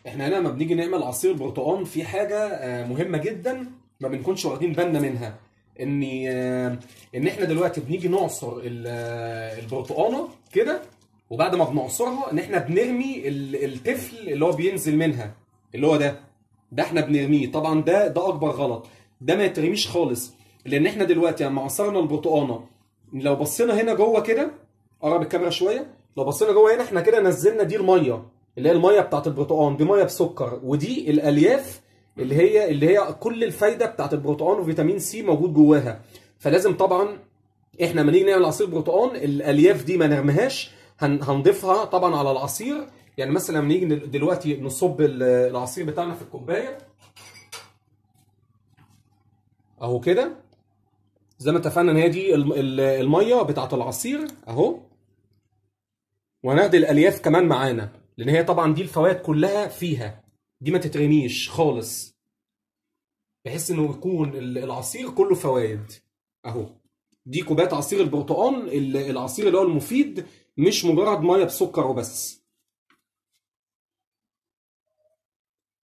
احنا هنا لما بنيجي نعمل عصير برتقال في حاجه آه، مهمه جدا ما بنكونش واخدين بالنا منها ان آه، ان احنا دلوقتي بنيجي نعصر ال- آه، البرتقانه كده وبعد ما بنعصرها ان احنا بنرمي ال- التفل اللي هو بينزل منها اللي هو ده ده احنا بنرميه طبعا ده ده اكبر غلط ده ما يترميش خالص لان احنا دلوقتي لما عصرنا البرتقانه لو بصينا هنا جوه كده قرب الكاميرا شويه لو بصينا جوه هنا احنا كده نزلنا دي الميه اللي هي الميه بتاعت البرتقال دي ميه بسكر ودي الالياف اللي هي اللي هي كل الفايده بتاعت البرتقال وفيتامين سي موجود جواها فلازم طبعا احنا لما نيجي نعمل عصير برتقال الالياف دي ما نرميهاش هن- هنضيفها طبعا على العصير يعني مثلا لما نيجي ن- دلوقتي نصب ال- العصير بتاعنا في الكوبايه اهو كده زي ما اتفقنا ان هي دي الم- ال- الميه بتاعت العصير اهو وهناخد الالياف كمان معانا لان هي طبعا دي الفوائد كلها فيها دي ما تترميش خالص بحيث انه يكون ال- العصير كله فوائد اهو دي كوبايه عصير البرتقال ال- العصير اللي هو المفيد مش مجرد ميه بسكر وبس